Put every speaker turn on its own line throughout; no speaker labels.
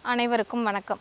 அனைவருக்கும் வணக்கம்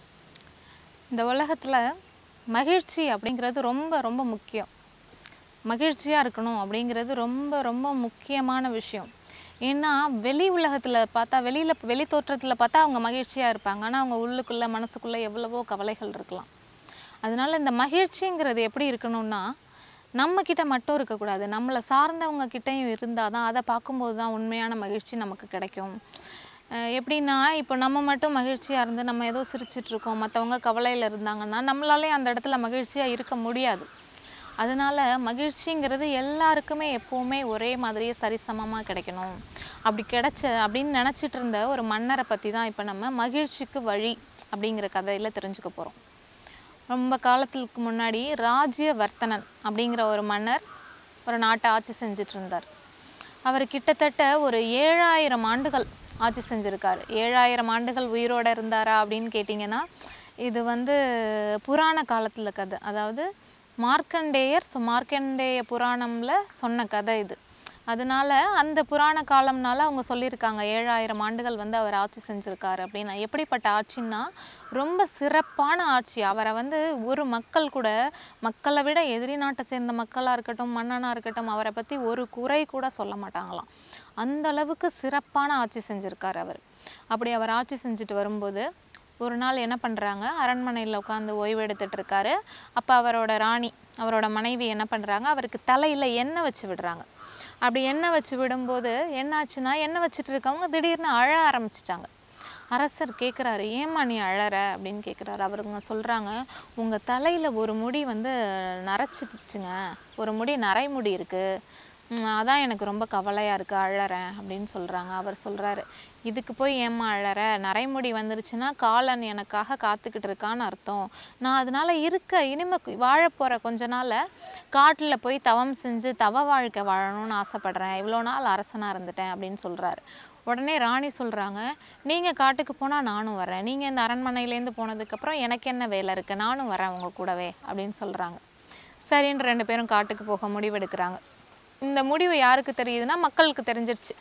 இந்த உலகத்தில் மகிழ்ச்சி அப்படிங்கிறது ரொம்ப ரொம்ப முக்கியம் மகிழ்ச்சியாக இருக்கணும் அப்படிங்கிறது ரொம்ப ரொம்ப முக்கியமான விஷயம் ஏன்னா வெளி உலகத்தில் பார்த்தா வெளியில் வெளி தோற்றத்தில் பார்த்தா அவங்க மகிழ்ச்சியாக இருப்பாங்க ஆனால் அவங்க உள்ளுக்குள்ளே மனசுக்குள்ளே எவ்வளவோ கவலைகள் இருக்கலாம் அதனால இந்த மகிழ்ச்சிங்கிறது எப்படி இருக்கணும்னா நம்ம கிட்ட மட்டும் இருக்கக்கூடாது நம்மளை சார்ந்தவங்க கிட்டயும் இருந்தால் தான் அதை பார்க்கும்போது தான் உண்மையான மகிழ்ச்சி நமக்கு கிடைக்கும் அஹ் எப்படின்னா இப்போ நம்ம மட்டும் மகிழ்ச்சியாக இருந்து நம்ம ஏதோ சிரிச்சிட்டு இருக்கோம் மற்றவங்க கவலையில் இருந்தாங்கன்னா நம்மளாலே அந்த இடத்துல மகிழ்ச்சியாக இருக்க முடியாது அதனால மகிழ்ச்சிங்கிறது எல்லாருக்குமே எப்போவுமே ஒரே மாதிரியே சரிசமமாக கிடைக்கணும் அப்படி கிடைச்ச அப்படின்னு நினச்சிட்டு இருந்த ஒரு மன்னரை பற்றி தான் இப்போ நம்ம மகிழ்ச்சிக்கு வழி அப்படிங்கிற கதையில் தெரிஞ்சுக்க போகிறோம் ரொம்ப காலத்துக்கு முன்னாடி ராஜ்யவர்த்தனன் அப்படிங்கிற ஒரு மன்னர் ஒரு நாட்டை ஆட்சி செஞ்சுட்டு இருந்தார் அவர் கிட்டத்தட்ட ஒரு ஏழாயிரம் ஆண்டுகள் ஆட்சி செஞ்சுருக்காரு ஏழாயிரம் ஆண்டுகள் உயிரோட இருந்தாரா அப்படின்னு கேட்டிங்கன்னா இது வந்து புராண காலத்தில் கதை அதாவது மார்க்கண்டேயர் ஸோ மார்க்கண்டேய புராணம்ல சொன்ன கதை இது அதனால அந்த புராண காலம்னால அவங்க சொல்லியிருக்காங்க ஏழாயிரம் ஆண்டுகள் வந்து அவர் ஆட்சி செஞ்சுருக்காரு அப்படின்னா எப்படிப்பட்ட ஆட்சின்னா ரொம்ப சிறப்பான ஆட்சி அவரை வந்து ஒரு மக்கள் கூட மக்களை விட எதிரி நாட்டை சேர்ந்த மக்களாக இருக்கட்டும் மன்னனாக இருக்கட்டும் அவரை பற்றி ஒரு குறை கூட சொல்ல மாட்டாங்களாம் அந்த அளவுக்கு சிறப்பான ஆட்சி செஞ்சுருக்காரு அவர் அப்படி அவர் ஆட்சி செஞ்சுட்டு வரும்போது ஒரு நாள் என்ன பண்ணுறாங்க அரண்மனையில் உட்காந்து ஓய்வு எடுத்துட்டு இருக்காரு அப்போ அவரோட ராணி அவரோட மனைவி என்ன பண்ணுறாங்க அவருக்கு தலையில் எண்ணெய் வச்சு விடுறாங்க அப்படி எண்ணெய் வச்சு விடும்போது என்னாச்சுன்னா எண்ணெய் வச்சுட்டு இருக்கவங்க திடீர்னு அழ ஆரம்பிச்சிட்டாங்க அரசர் கேட்குறாரு ஏம்மா நீ அழற அப்படின்னு கேட்குறாரு அவருங்க சொல்கிறாங்க உங்கள் தலையில் ஒரு முடி வந்து நரைச்சிடுச்சுங்க ஒரு முடி நரைமுடி இருக்குது ம், அதான் எனக்கு ரொம்ப கவலையாக இருக்குது அழறேன் அப்படின்னு சொல்கிறாங்க அவர் சொல்கிறாரு இதுக்கு போய் ஏம்மா அழற நரைமுடி வந்துருச்சுன்னா காலன் எனக்காக காத்துக்கிட்டு இருக்கான்னு அர்த்தம் நான் அதனால இருக்க இனிமே வாழ போகிற கொஞ்ச நாள் காட்டில் போய் தவம் செஞ்சு தவ வாழ்க்கை வாழணும்னு ஆசைப்படுறேன் இவ்வளோ நாள் அரசனாக இருந்துட்டேன் அப்படின்னு சொல்கிறாரு உடனே ராணி சொல்கிறாங்க நீங்கள் காட்டுக்கு போனால் நானும் வரேன் நீங்கள் இந்த அரண்மனையிலேருந்து போனதுக்கப்புறம் எனக்கு என்ன வேலை இருக்குது நானும் வரேன் உங்கள் கூடவே அப்படின்னு சொல்கிறாங்க சரின்னு ரெண்டு பேரும் காட்டுக்கு போக முடிவெடுக்கிறாங்க இந்த முடிவு யாருக்கு தெரியுதுன்னா மக்களுக்கு தெரிஞ்சிருச்சு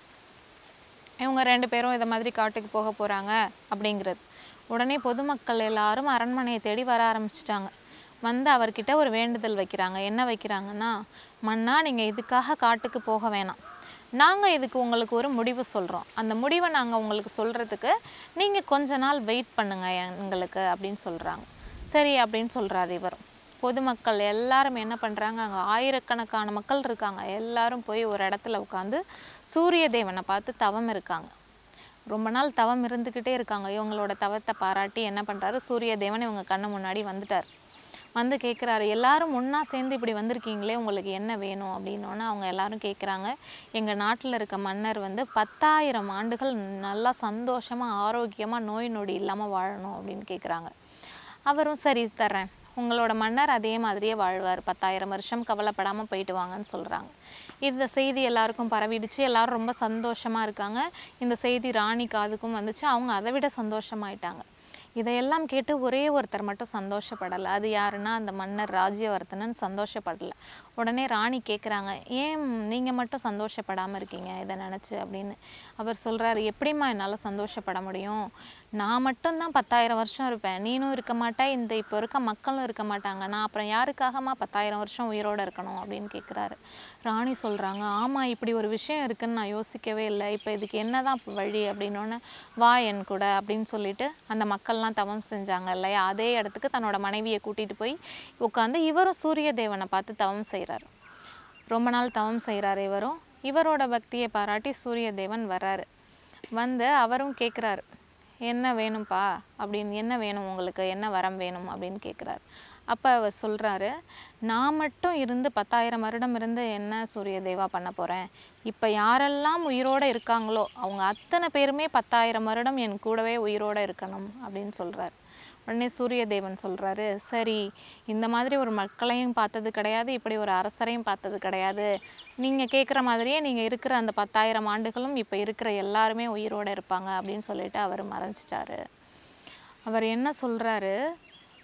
இவங்க ரெண்டு பேரும் இதை மாதிரி காட்டுக்கு போக போகிறாங்க அப்படிங்கிறது உடனே பொதுமக்கள் எல்லாரும் அரண்மனையை தேடி வர ஆரம்பிச்சிட்டாங்க வந்து அவர்கிட்ட ஒரு வேண்டுதல் வைக்கிறாங்க என்ன வைக்கிறாங்கன்னா மன்னா நீங்கள் இதுக்காக காட்டுக்கு போக வேணாம் நாங்கள் இதுக்கு உங்களுக்கு ஒரு முடிவு சொல்கிறோம் அந்த முடிவை நாங்கள் உங்களுக்கு சொல்கிறதுக்கு நீங்கள் கொஞ்ச நாள் வெயிட் பண்ணுங்க எங்களுக்கு அப்படின்னு சொல்கிறாங்க சரி அப்படின்னு சொல்கிறாரு இவரும் பொதுமக்கள் எல்லாரும் என்ன பண்ணுறாங்க அங்கே ஆயிரக்கணக்கான மக்கள் இருக்காங்க எல்லாரும் போய் ஒரு இடத்துல உட்காந்து சூரிய தேவனை பார்த்து தவம் இருக்காங்க ரொம்ப நாள் தவம் இருந்துக்கிட்டே இருக்காங்க இவங்களோட தவத்தை பாராட்டி என்ன பண்ணுறாரு சூரிய தேவன் இவங்க கண்ணு முன்னாடி வந்துட்டார் வந்து கேட்குறாரு எல்லாரும் ஒன்றா சேர்ந்து இப்படி வந்திருக்கீங்களே உங்களுக்கு என்ன வேணும் அப்படின்னோன்னு அவங்க எல்லாரும் கேட்குறாங்க எங்கள் நாட்டில் இருக்க மன்னர் வந்து பத்தாயிரம் ஆண்டுகள் நல்லா சந்தோஷமாக ஆரோக்கியமாக நோய் நொடி இல்லாமல் வாழணும் அப்படின்னு கேட்குறாங்க அவரும் சரி தர்றேன் உங்களோட மன்னர் அதே மாதிரியே வாழ்வார் பத்தாயிரம் வருஷம் கவலைப்படாமல் போயிட்டு வாங்கன்னு சொல்கிறாங்க இந்த செய்தி எல்லாருக்கும் பரவிடுச்சு எல்லாரும் ரொம்ப சந்தோஷமாக இருக்காங்க இந்த செய்தி ராணி காதுக்கும் வந்துச்சு அவங்க அதை விட சந்தோஷமாயிட்டாங்க இதையெல்லாம் கேட்டு ஒரே ஒருத்தர் மட்டும் சந்தோஷப்படலை அது யாருன்னா அந்த மன்னர் ராஜ்யவர்த்தனன் சந்தோஷப்படலை உடனே ராணி கேட்குறாங்க ஏன் நீங்கள் மட்டும் சந்தோஷப்படாமல் இருக்கீங்க இதை நினச்சி அப்படின்னு அவர் சொல்கிறாரு எப்படிம்மா என்னால் சந்தோஷப்பட முடியும் நான் மட்டும்தான் பத்தாயிரம் வருஷம் இருப்பேன் நீனும் இருக்க மாட்டே இந்த இப்போ இருக்க மக்களும் இருக்க மாட்டாங்க நான் அப்புறம் யாருக்காகமா பத்தாயிரம் வருஷம் உயிரோடு இருக்கணும் அப்படின்னு கேட்குறாரு ராணி சொல்கிறாங்க ஆமாம் இப்படி ஒரு விஷயம் இருக்குன்னு நான் யோசிக்கவே இல்லை இப்போ இதுக்கு என்னதான் இப்ப வழி அப்படின்னோடனே வா என் கூட அப்படின்னு சொல்லிட்டு அந்த மக்கள்லாம் தவம் செஞ்சாங்க இல்லையா அதே இடத்துக்கு தன்னோட மனைவியை கூட்டிகிட்டு போய் உட்காந்து இவரும் சூரிய தேவனை பார்த்து தவம் செய்கிறாரு ரொம்ப நாள் தவம் செய்கிறாரு இவரும் இவரோட பக்தியை பாராட்டி சூரிய தேவன் வர்றாரு வந்து அவரும் கேட்குறாரு என்ன வேணும்ப்பா அப்படின்னு என்ன வேணும் உங்களுக்கு என்ன வரம் வேணும் அப்படின்னு கேட்குறாரு அப்போ அவர் சொல்கிறாரு நான் மட்டும் இருந்து பத்தாயிரம் வருடம் இருந்து என்ன சூரிய தேவா பண்ண போகிறேன் இப்போ யாரெல்லாம் உயிரோடு இருக்காங்களோ அவங்க அத்தனை பேருமே பத்தாயிரம் வருடம் என் கூடவே உயிரோடு இருக்கணும் அப்படின்னு சொல்கிறார் உடனே சூரிய தேவன் சொல்கிறாரு சரி இந்த மாதிரி ஒரு மக்களையும் பார்த்தது கிடையாது இப்படி ஒரு அரசரையும் பார்த்தது கிடையாது நீங்கள் கேட்குற மாதிரியே நீங்கள் இருக்கிற அந்த பத்தாயிரம் ஆண்டுகளும் இப்போ இருக்கிற எல்லாருமே உயிரோடு இருப்பாங்க அப்படின்னு சொல்லிட்டு அவர் மறைஞ்சிட்டாரு அவர் என்ன சொல்கிறாரு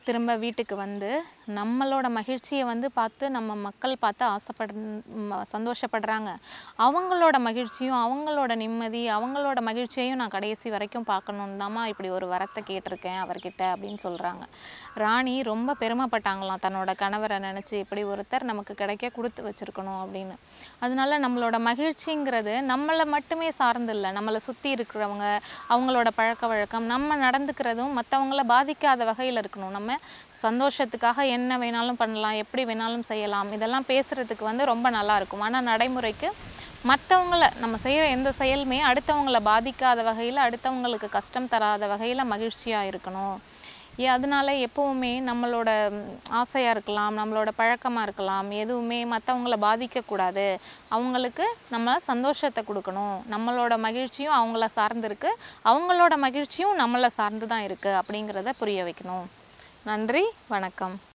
திரும்ப வீட்டுக்கு வந்து நம்மளோட மகிழ்ச்சியை வந்து பார்த்து நம்ம மக்கள் பார்த்து ஆசைப்பட ம- சந்தோஷப்படுறாங்க அவங்களோட மகிழ்ச்சியும் அவங்களோட நிம்மதி அவங்களோட மகிழ்ச்சியையும் நான் கடைசி வரைக்கும் பார்க்கணுன்னு தாம்மா இப்படி ஒரு வரத்தை கேட்டிருக்கேன் அவர்கிட்ட அப்படின்னு சொல்கிறாங்க ராணி ரொம்ப பெருமைப்பட்டாங்களாம் தன்னோட கணவரை நினச்சி இப்படி ஒருத்தர் நமக்கு கிடைக்க கொடுத்து வச்சிருக்கணும் அப்படின்னு அதனால நம்மளோட மகிழ்ச்சிங்கிறது நம்மளை மட்டுமே சார்ந்து இல்லை நம்மளை சுற்றி இருக்கிறவங்க அவங்களோட பழக்க வழக்கம் நம்ம நடந்துக்கிறதும் மற்றவங்கள பாதிக்காத வகையில் இருக்கணும் நம்ம சந்தோஷத்துக்காக என்ன வேணாலும் பண்ணலாம் எப்படி வேணாலும் செய்யலாம் இதெல்லாம் பேசுகிறதுக்கு வந்து ரொம்ப நல்லா இருக்கும் ஆனால் நடைமுறைக்கு மற்றவங்கள நம்ம செய்கிற எந்த செயலுமே அடுத்தவங்கள பாதிக்காத வகையில் அடுத்தவங்களுக்கு கஷ்டம் தராத வகையில் மகிழ்ச்சியாக இருக்கணும் ஏ அதனால எப்போவுமே நம்மளோட ஆசையாக இருக்கலாம் நம்மளோட பழக்கமாக இருக்கலாம் எதுவுமே மற்றவங்கள பாதிக்கக்கூடாது அவங்களுக்கு நம்ம சந்தோஷத்தை கொடுக்கணும் நம்மளோட மகிழ்ச்சியும் அவங்கள சார்ந்து இருக்கு அவங்களோட மகிழ்ச்சியும் நம்மளை சார்ந்து தான் இருக்குது அப்படிங்கிறத புரிய வைக்கணும் நன்றி வணக்கம்